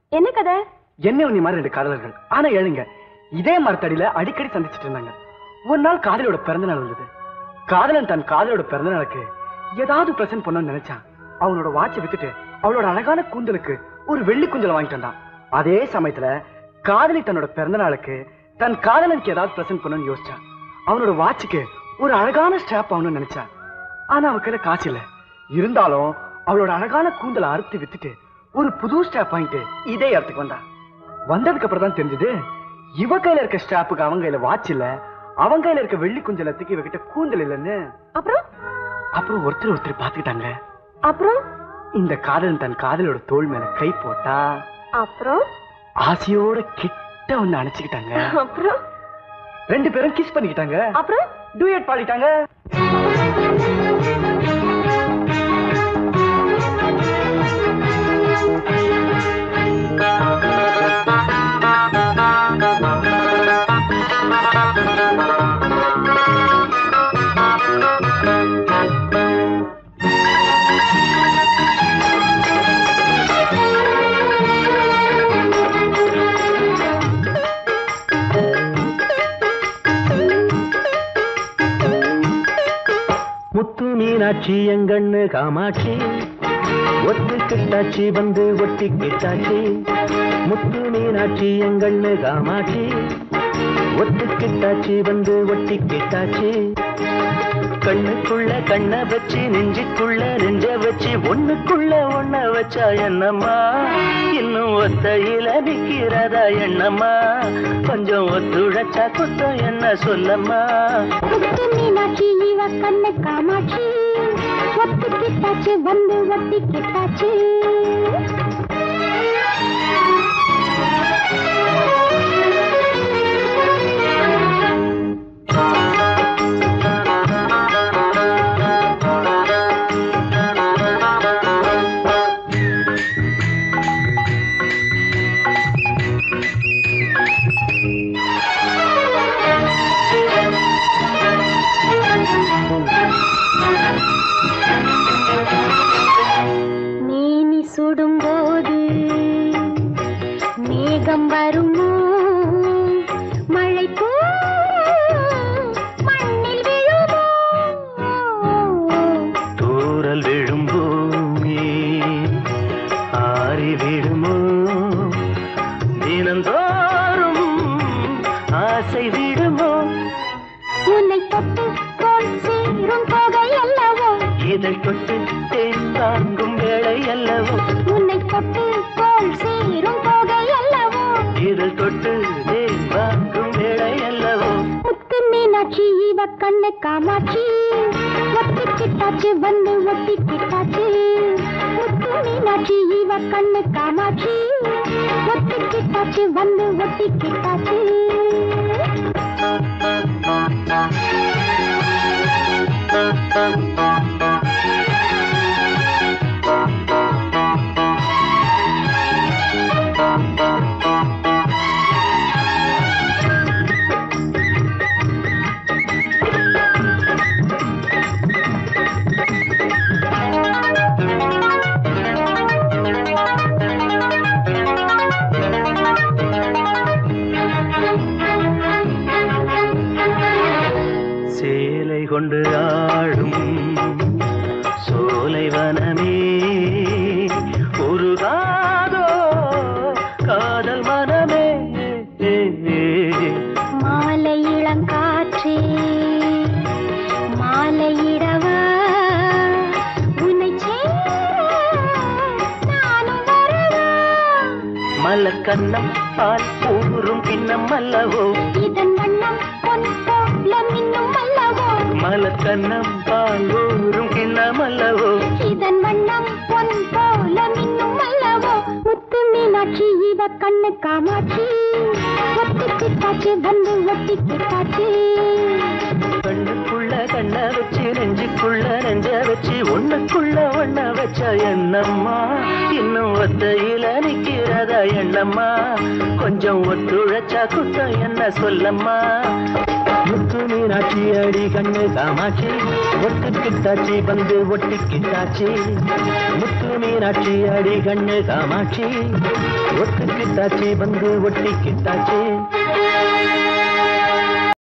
என்ன கதை என்ன உன்னை மாதிரி ரெண்டு காதலர்கள் ஆனா ஏழுங்க இதே மரத்தடியில அடிக்கடி சந்திச்சிட்டு இருந்தாங்க ஒரு நாள் காதலோட பிறந்த நாள் வந்தது காதலன் தன் காதலோட பிறந்த நாளுக்கு ஏதாவது பிரசன்ட் பண்ணணும்னு நினைச்சான் அவனோட வாட்சை வித்துட்டு அவளோட அழகான கூந்தலுக்கு ஒரு வெள்ளி கூந்தல் வாங்கிட்டு வந்தான் அதே சமயத்துல காதலி தன்னோட பிறந்த நாளுக்கு தன் காதலனுக்கு ஏதாவது பிரசன்ட் பண்ணணும்னு யோசிச்சான் அவனோட வாட்சுக்கு ஒரு அழகான ஸ்டாப் ஆகணும்னு நினைச்சான் ஆனா அவ கையில காசு இல்ல இருந்தாலும் அவளோட அழகான கூந்தலை அறுத்து வித்துட்டு ஒரு புது ஸ்டாப் வாங்கிட்டு இதே இடத்துக்கு வந்தான் வந்ததுக்கு அப்புறம் தான் தெரிஞ்சது இவ கையில இருக்க ஸ்டாப்புக்கு அவன் கையில வாட்ச் இல்ல அவன் கையில இருக்க வெள்ளி குஞ்சலத்துக்கு இவகிட்ட கூந்தல் இல்லைன்னு அப்புறம் அப்புறம் ஒருத்தர் ஒருத்தர் பாத்துக்கிட்டாங்க அப்புறம் இந்த காதலன் தன் காதலோட தோள் மேல கை போட்டா அப்புறம் ஆசையோட கிட்ட ஒண்ணு அணைச்சுக்கிட்டாங்க அப்புறம் ரெண்டு பேரும் கிஸ் பண்ணிக்கிட்டாங்க அப்புறம் டூயட் பாடிட்டாங்க முத்து மீனாட்சி எங்கண்ணு காமாட்சி ஒட்டு கிட்டாச்சி வந்து ஒட்டி கிட்டாச்சி முத்து மீனாட்சி எங்கண்ணு காமாட்சி ஒட்டு கிட்டாச்சி வந்து ஒட்டி கிட்டாச்சி கண்ணுக்குள்ள கண்ண வச்சு நெஞ்சுக்குள்ள நெஞ்ச வச்சு ஒண்ணுக்குள்ள ஒண்ண வச்சா என்னம்மா இன்னும் ஒத்தையில நிக்கிறதா எண்ணம்மா கொஞ்சம் ஒத்துழைச்சா குத்தம் என்ன சொல்லம்மா முத்து மீனாட்சி இவ கண்ணு காமாட்சி ஒத்து கிட்டாச்சு வந்து ஒட்டி கிட்டாச்சு மேனி சுடும்போது மேகம் வருமோ மழை போ மண்ணில் விழுமோ தூரல் விழும் பூமி ஆறி விடுமோ தினந்தோறும் ஆசை விடுமோ உன்னை தொட்டு போல் சேரும் தொகை அல்லவோ இதழ் தொட்டு தேன் தாங்கும் வேளை அல்லவோ உன்னை தொட்டு போல் சேரும் தொகை அல்லவோ இதழ் தொட்டு தேன் வாங்கும் வேளை அல்லவோ முத்து மீனாட்சி இவ கண்ணு காமாட்சி ஒட்டி கிட்டாச்சு வந்து ஒட்டி கிட்டாச்சு முத்து மீனாட்சி இவ கண்ணு காமாட்சி ஒட்டி கிட்டாச்சு வந்து ஒட்டி கிட்டாச்சு சேலை கொண்டு ஆடும் சோலை வனமே உருகாதோ காதல் மனமே மாலை இளங்காற்றே மாலையிடவா உன்னை சேர நானும் வரவா மலக்கண்ணம் பால் ஊறும் பின்னம் அல்லவோ இதன் வண்ணம் பொன் போல மின்னும் அல்லவோ மலக்கண்ணம் பால் ஊறும் கிண்ணம் அல்லவோ இதன் வண்ணம் பொன் போல மின்னும் அல்லவோ முத்து மீனாட்சி இவ கண்ணு காமாட்சி ஒட்டி கிட்டாச்சு வந்து ஒட்டி கிட்டாச்சு கண்ணுக்குள்ள கண்ண வச்சு நெஞ்சுக்குள்ள நெஞ்ச வச்சு ஒண்ணுக்குள்ள ஒண்ண வச்ச எண்ணம்மா இன்னும் ஒத்தையில நிக்கிறதா எண்ணம்மா கொஞ்சம் ஒத்துழைச்சா குத்தம் என்ன சொல்லம்மா முத்து மீனாட்சி அடி கண்ணு காமாட்சி ஒட்டுக்கிட்டாச்சி வந்து ஒட்டிக்கிட்டாச்சி முத்து மீனாட்சி அடி கண்ணு காமாட்சி ஒட்டுக்கிட்டாச்சி வந்து ஒட்டிக்கிட்டாச்சி